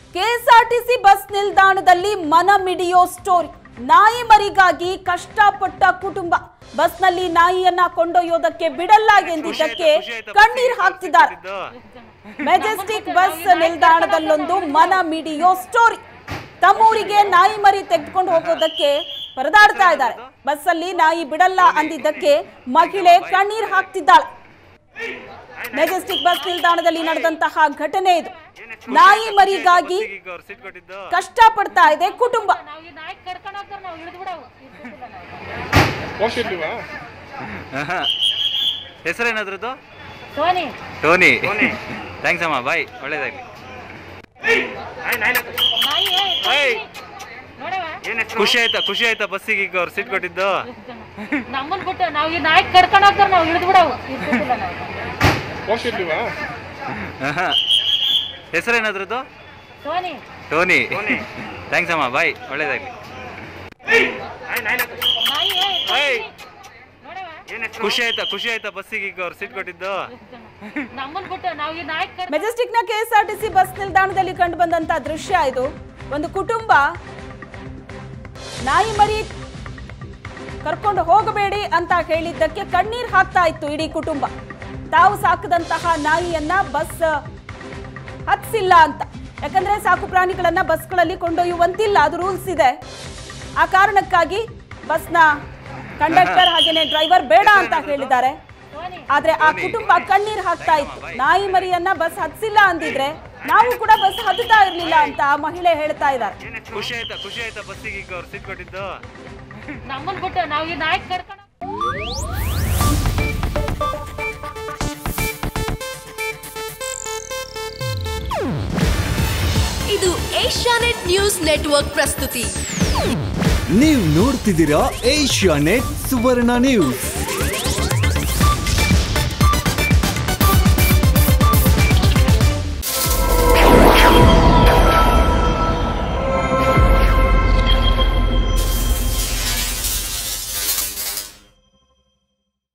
KSRTC bus ನಿಲ್ದಾಣದಲ್ಲಿ ಮನ ಮಿಡಿಯೋ story ನಾಯಿ ಮರಿಗಾಗಿ ಕಷ್ಟಪಟ್ಟ ಕುಟುಂಬ ಬಸ್ನಲ್ಲಿ ನಾಯಿಯನ್ನ ಕೊಂಡೊಯ್ಯೋದಕ್ಕೆ ಬಿಡಲ್ಲ ಎಂದಿದ್ದಕ್ಕೆ ಕಣ್ಣೀರ್ ಹಾಕ್ತಿದ್ದಾರೆ ಮೆಜೆಸ್ಟಿಕ್ ಬಸ್ ನಿಲ್ದಾಣದಲ್ಲೊಂದು ಮನ ಮಿಡಿಯೋ ಸ್ಟೋರಿ ತಮ್ಮೂರಿಗೆ ನಾಯಿ ಮರಿ ತೆಗೆದುಕೊಂಡು ಹೋಗೋದಕ್ಕೆ ಪರದಾಡ್ತಾ ಇದ್ದಾರೆ ಬಸ್ಸಲ್ಲಿ ನಾಯಿ ಬಿಡಲ್ಲ ಅಂದಿದ್ದಕ್ಕೆ ಮಹಿಳೆ ಕಣ್ಣೀರ್ ಹಾಕ್ತಿದ್ದಾಳೆ ಮೆಜೆಸ್ಟಿಕ್ ಬಸ್ ನಿಲ್ದಾಣದಲ್ಲಿ ನಡೆದಂತಹ ಘಟನೆ ಇದು ನಾಯಿ ಮರಿಗಾಗಿ ಸೀಟ್ ಕೊಟ್ಟಿದ್ದು ಕಷ್ಟಪಡ್ತಾ ಇದೆ ಕುಟುಂಬ ನಾವು ಈ ನಾಯಿ ಕರ್ಕೊಂಡು ಹೋಗ್ತಾರೆ ನಾವು ಹಿಡಿದು ಬಿಡವು ಹೋಗ್ತಿರ್ಲಿವಾ ಹೆಸರೇನಾದ್ರದ್ದು ಸೋನಿ ಟೋನಿ ಥ್ಯಾಂಕ್ಸ್ ಅಮ್ಮ ಬಾಯ್ ಒಳ್ಳೇದಾಗ್ಲಿ ನಾಯಿ ಏಯ್. ನೋಡವ ಖುಷಿ ಆಯ್ತಾ ಖುಷಿ ಆಯ್ತಾ ಬಸ್ಸಿಗೆ ಈಗ ಅವ್ರು ಸೀಟ್ ಕೊಟ್ಟಿದ್ದು ನಮ್ಮನ್ ಬಿಟ್ಟು ನಾವು ಈ ನಾಯಿ ಕರ್ಕೊಂಡು ಹೋಗ್ತಾರೆ ನಾವು ಹಿಡಿದು ಬಿಡವು ಹೋಗ್ತಿರ್ಲಿವಾ ಹೆಸರೇನಾದ್ರದ್ದು ಸೋನಿ ಟೋನಿ ಥ್ಯಾಂಕ್ಸ್ ಅಮ್ಮ ಬಾಯ್ ಒಳ್ಳೇದಾಗ್ಲಿ ನಾಯಿ ಏಯ್. ನೋಡವ ಖುಷಿ ಆಯ್ತಾ ಖುಷಿ ಆಯ್ತಾ ಬಸ್ಸಿಗೆ ಈಗ ಅವ್ರು ಸೀಟ್ ಕೊಟ್ಟಿದ್ದು ನಮ್ಮನ್ ಬಿಟ್ಟು ನಾವು ಈ ನಾಯಿ ಕರ್ ಮೆಜೆಸ್ಟಿಕ್ ನ ಕೆಎಸ್ಆರ್ಟಿಸಿ ಬಸ್ ನಿಲ್ದಾಣದಲ್ಲಿ ಕಂಡು ಬಂದಂತ ದೃಶ್ಯ ಇದು ಒಂದು ಕುಟುಂಬ ನಾಯಿ ಮರಿ ಕರ್ಕೊಂಡು ಹೋಗಬೇಡಿ ಅಂತ ಹೇಳಿದ್ದಕ್ಕೆ ಕಣ್ಣೀರ್ ಹಾಕ್ತಾ ಇತ್ತು ಇಡೀ ಕುಟುಂಬ ತಾವು ಸಾಕದಂತಹ ನಾಯಿಯನ್ನ ಬಸ್ ಹತ್ಸಿಲ್ಲ ಅಂತ ಯಾಕಂದ್ರೆ ಸಾಕು ಪ್ರಾಣಿಗಳನ್ನ ಬಸ್ಗಳಲ್ಲಿ ಕೊಂಡೊಯ್ಯುವಂತಿಲ್ಲ ಅದು ರೂಲ್ಸ್ ಇದೆ ಆ ಕಾರಣಕ್ಕಾಗಿ ಬಸ್ನ ಕಂಡಕ್ಟರ್ ಹಾಗೇನೆ ಡ್ರೈವರ್ ಬೇಡ ಅಂತ ಹೇಳಿದ್ದಾರೆ ಆದ್ರೆ ಆ ಕುಟುಂಬ ಕಣ್ಣೀರ್ ಹಾಕ್ತಾ ಇತ್ತು ನಾಯಿ ಮರಿಯನ್ನ ಬಸ್ ಹತ್ಸಿಲ್ಲ ಅಂದಿದ್ರೆ ನಾವು ಕೂಡ ಬಸ್ ಹತ್ತುತ್ತಾ ಇರ್ಲಿಲ್ಲ ಅಂತ ಆ ಮಹಿಳೆ ಹೇಳ್ತಾ ಇದ್ದಾರೆ ಖುಷಿ ಆಯ್ತಾ ಖುಷಿ ಆಯ್ತಾ ಬಸ್ಸಿಗೆ ಈಗ ಅವ್ರು ಸೀಟ್ ಕೊಟ್ಟಿದ್ದು ನಮ್ಮನ್ ಬಿಟ್ಟು ನಾವು ಈ ನಾಯಿ ಕರ್ಕೊಂಡು ಇದು ಏಷ್ಯಾನೆಟ್ ನ್ಯೂಸ್ ನೆಟ್ವರ್ಕ್ ಪ್ರಸ್ತುತಿ ನೀವು ನೋಡ್ತಿದ್ದೀರಾ ಏಷ್ಯಾ ನೆಟ್ ಸುವರ್ಣ ನ್ಯೂಸ್